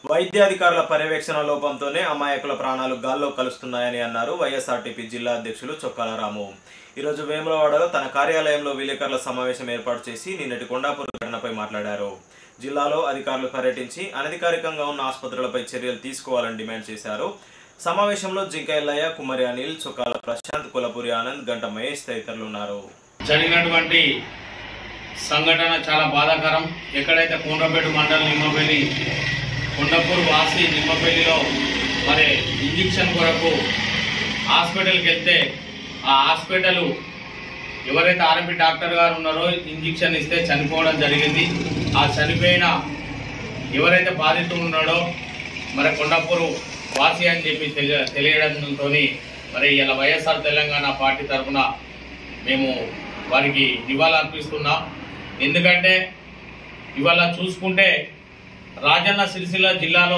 వైద్యాధికారుల పర్యవేక్షణ లోపంతోనే అమాయకుల ప్రాణాలు గాల్లో కలుస్తున్నాయని అన్నారు వైఎస్ఆర్టీపీ జిల్లా అధ్యక్షులు చొక్కాల రాము ఈరోజు వేములవాడలో తన కార్యాలయంలో విలేకరుల సమావేశం ఏర్పాటు చేసి నిన్నటి కొండాపూర్ ఘటనపై మాట్లాడారు జిల్లాలో అధికారులు పర్యటించి అనధికారికంగా ఉన్న ఆసుపత్రులపై చర్యలు తీసుకోవాలని డిమాండ్ చేశారు సమావేశంలో జింకయ్యలయ్య కుమారి అనిల్ చొక్కాల ప్రశాంత్ కులపూరి ఆనంద్ గంట మహేష్ తదితరులు ఉన్నారు జరిగినటువంటి సంఘటన చాలా బాధాకరం ఎక్కడైతే కొండపేట మండలం నిమ్మపల్లి కొండపూర్ వాసి నిమ్మపల్లిలో మరి ఇంజక్షన్ కొరకు హాస్పిటల్కి వెళ్తే ఆ హాస్పిటల్ ఎవరైతే ఆర్ఎంపీ డాక్టర్ గారు ఉన్నారో ఇంజక్షన్ ఇస్తే చనిపోవడం జరిగింది ఆ చనిపోయిన ఎవరైతే బాధితుడు ఉన్నాడో మరి కొండాపూర్ వాసి అని చెప్పి తెలియ తెలియడంతో మరి ఇలా వైఎస్ఆర్ తెలంగాణ పార్టీ తరఫున మేము వారికి నివాళులర్పిస్తున్నాం ఎందుకంటే ఇవాళ చూసుకుంటే రాజన్న సిరిసిల్ల జిల్లాలో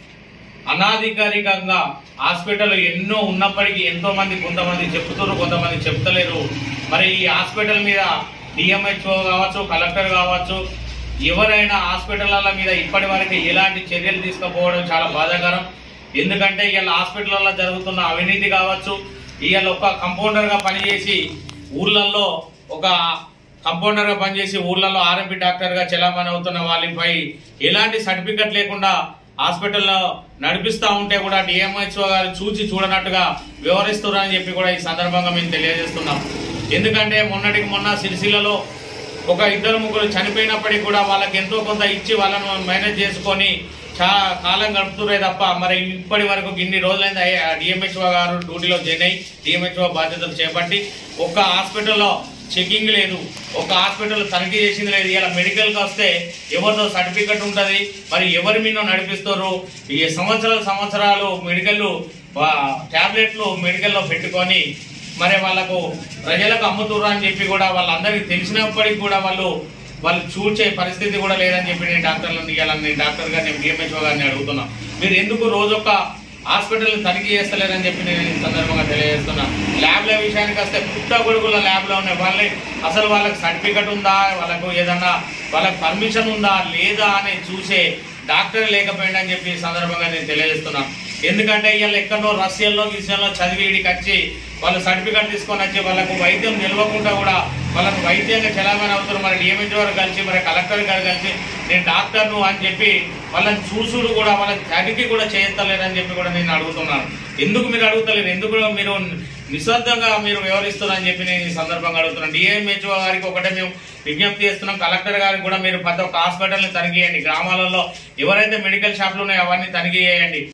అనాధికారికంగా హాస్పిటల్ ఎన్నో ఉన్నప్పటికీ ఎంతో మంది కొంతమంది చెప్తున్నారు కొంతమంది చెప్తలేరు మరి ఈ హాస్పిటల్ మీద డిఎంహెచ్ఓ కావచ్చు కలెక్టర్ కావచ్చు ఎవరైనా హాస్పిటల్ల మీద ఇప్పటి వరకు ఎలాంటి చర్యలు తీసుకుపోవడం చాలా బాధాకరం ఎందుకంటే ఇవాళ హాస్పిటల్లో జరుగుతున్న అవినీతి కావచ్చు ఇవాళ ఒక కంపౌండర్ గా పనిచేసి ఊర్లలో ఒక కంపౌండర్ గా పనిచేసి ఊర్లలో ఆర్ఎంపీ డాక్టర్ గా చెలామణి అవుతున్న వాళ్ళపై ఎలాంటి సర్టిఫికెట్ లేకుండా హాస్పిటల్లో నడిపిస్తా ఉంటే కూడా డిఎంహెచ్ఓ గారు చూచి చూడనట్టుగా వివరిస్తున్నారని చెప్పి కూడా ఈ సందర్భంగా మేము తెలియజేస్తున్నాం ఎందుకంటే మొన్నటికి మొన్న సిరిసిల్లలో ఒక ఇద్దరు ముగ్గురు చనిపోయినప్పటికీ కూడా వాళ్ళకి ఎంతో కొంత ఇచ్చి వాళ్ళను మేనేజ్ చేసుకొని చాలా కాలం గడుపుతురే తప్ప మరి ఇప్పటి వరకు ఇన్ని రోజులైంది డిఎంహెచ్ఓ గారు డ్యూటీలో జాయిన్ అయ్యి డిఎంహెచ్ఓ బాధ్యతలు చేపట్టి ఒక్క హాస్పిటల్లో చెకింగ్ లేదు ఒక హాస్పిటల్ తనిఖీ చేసింది లేదు ఇలా మెడికల్కి వస్తే ఎవరితో సర్టిఫికెట్ ఉంటుంది మరి ఎవరి మీద నడిపిస్తారు ఈ సంవత్సరాలు సంవత్సరాలు మెడికల్ టాబ్లెట్లు మెడికల్లో పెట్టుకొని మరి వాళ్ళకు ప్రజలకు అమ్ముతుర్రు అని చెప్పి కూడా వాళ్ళందరికీ తెలిసినప్పటికీ కూడా వాళ్ళు వాళ్ళు చూచే పరిస్థితి కూడా లేదని చెప్పి నేను డాక్టర్లను ఇవ్వాలని నేను డాక్టర్ గారిని డిఎంహెచ్ఓ గారిని అడుగుతున్నా మీరు ఎందుకు రోజొక్క హాస్పిటల్ తనిఖీ చేస్తలేరని చెప్పి నేను ఈ సందర్భంగా తెలియజేస్తున్నా ల్యాబ్ల విషయానికి వస్తే పుట్ట గొడుగుల ల్యాబ్లో ఉన్నాయి వాళ్ళే అసలు వాళ్ళకి సర్టిఫికెట్ ఉందా వాళ్ళకు ఏదన్నా వాళ్ళకి పర్మిషన్ ఉందా లేదా అని చూసే డాక్టర్ లేకపోయిందని చెప్పి ఈ సందర్భంగా నేను తెలియజేస్తున్నా ఎందుకంటే వీళ్ళు ఎక్కడో రష్యాలో గిస్యాలో చదివి ఈడికి వచ్చి వాళ్ళు సర్టిఫికెట్ తీసుకొని వచ్చి వాళ్ళకు వైద్యం నిలవకుండా కూడా వాళ్ళకు వైద్యంగా చలామణి అవుతారు మరి డిఎంహెచ్ గారు కలిసి మరి కలెక్టర్ గారు కలిసి నేను డాక్టర్ను అని చెప్పి వాళ్ళని చూసుడు కూడా వాళ్ళకి తనిఖీ కూడా చేయత్తలేరని చెప్పి కూడా నేను అడుగుతున్నాను ఎందుకు మీరు అడుగుతలేరు ఎందుకు మీరు నిశ్శబ్దంగా మీరు వివరిస్తున్నారని చెప్పి నేను ఈ సందర్భంగా అడుగుతున్నాను డిఎంహెచ్ఓ గారికి ఒకటే మేము విజ్ఞప్తి చేస్తున్నాం కలెక్టర్ గారికి కూడా మీరు ప్రతి ఒక్క హాస్పిటల్ని తనిఖీ చేయండి గ్రామాలలో ఎవరైతే మెడికల్ షాపులు ఉన్నాయో అవన్నీ తనిఖీ చేయండి